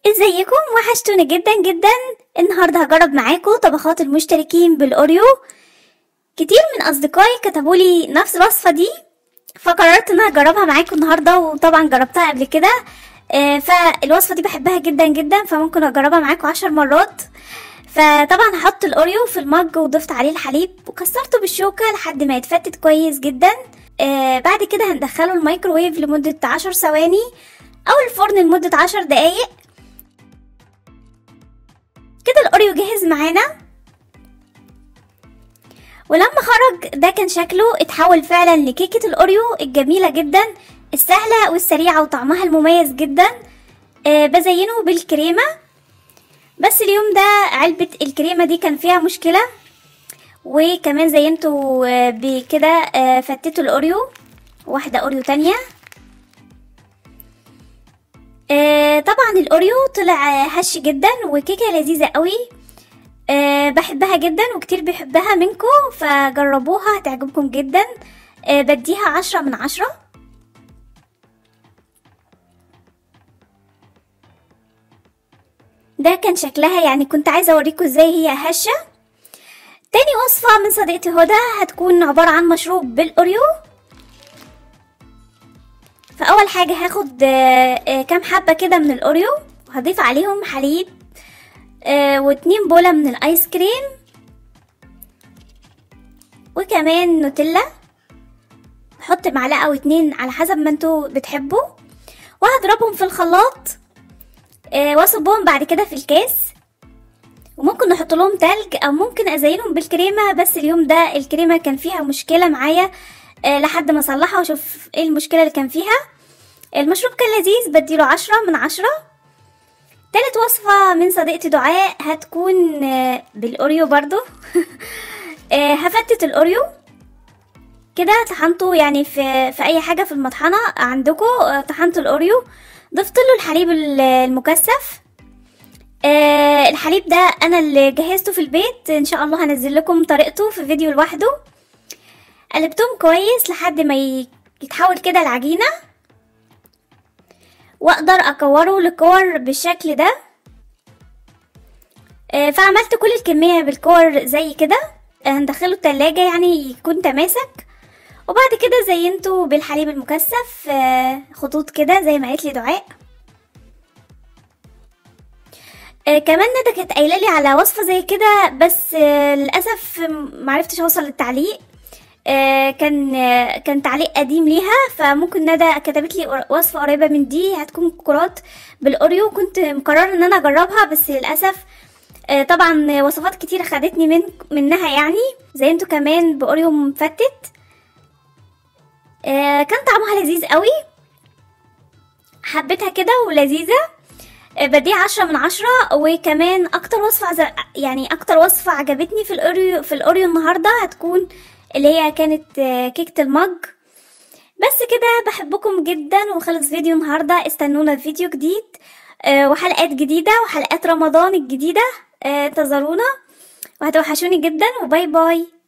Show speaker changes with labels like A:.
A: ازيكم وحشتوني جدا جدا النهارده هجرب معاكم طبخات المشتركين بالاوريو كتير من اصدقائي كتبوا لي نفس الوصفه دي فقررت ان انا اجربها معاكم النهارده وطبعا جربتها قبل كده آه، فالوصفه دي بحبها جدا جدا فممكن اجربها معاكم عشر مرات فطبعا هحط الاوريو في المج وضفت عليه الحليب وكسرته بالشوكه لحد ما يتفتت كويس جدا آه بعد كده هندخله الميكروويف لمده عشر ثواني او الفرن لمده عشر دقايق كده الاوريو جاهز معانا ولما خرج ده كان شكله اتحول فعلا لكيكة الاوريو الجميلة جدا السهلة والسريعة وطعمها المميز جدا آه بزينه بالكريمة بس اليوم ده علبة الكريمة دي كان فيها مشكلة وكمان زينته آه بكده آه فتته الاوريو واحدة اوريو تانية آه طبعا الاوريو طلع هش جدا وكيكه لذيذه قوي آه بحبها جدا وكتير بيحبها منكم فجربوها هتعجبكم جدا آه بديها عشرة من عشرة ده كان شكلها يعني كنت عايزة اوريكم ازاي هي هشة تاني وصفة من صديقتي هدى هتكون عبارة عن مشروب بالاوريو فاول حاجه هاخد كام حبه كده من الاوريو وهضيف عليهم حليب واتنين بوله من الايس كريم وكمان نوتيلا احط معلقه او اتنين على حسب ما انتوا بتحبوا وهضربهم في الخلاط واصبهم بعد كده في الكاس وممكن نحط لهم تلج او ممكن ازينهم بالكريمه بس اليوم ده الكريمه كان فيها مشكله معايا أه لحد ما اصلحها واشوف ايه المشكله اللي كان فيها المشروب كان لذيذ بديله عشرة من عشرة تالت وصفة من صديقتي دعاء هتكون أه بالاوريو برضو أه هفتت الاوريو كده طحنته يعني في في اي حاجه في المطحنه عندكم طحنت الاوريو ضفت له الحليب المكثف الحليب ده انا اللي جهزته في البيت ان شاء الله هنزل لكم طريقته في فيديو لوحده قلبتهم كويس لحد ما يتحول كده العجينة واقدر اكوره لكور بالشكل ده فعملت كل الكمية بالكور زي كده هندخله التلاجة يعني يكون تماسك وبعد كده زينته بالحليب المكثف خطوط كده زي ما قالت لي دعاء كمان ندى كانت قايله لي على وصفه زي كده بس للاسف معرفتش اوصل للتعليق آه كان آه كان تعليق قديم ليها فممكن ندى كتبت لي وصفه قريبه من دي هتكون كرات بالاوريو كنت مقرره ان انا اجربها بس للاسف آه طبعا وصفات كتير خدتني من منها يعني زي انتوا كمان باوريو مفتت كان طعمها لذيذ قوي حبيتها كده ولذيذه بديها عشرة من عشرة وكمان اكتر وصفة يعني اكتر وصفة عجبتني في الاوريو في الاوريو النهاردة هتكون اللي هي كانت كيكة المج بس كده بحبكم جدا وخلص فيديو النهاردة استنونا في فيديو جديد وحلقات جديدة وحلقات رمضان الجديدة انتظرونا وهتوحشوني جدا وباي باي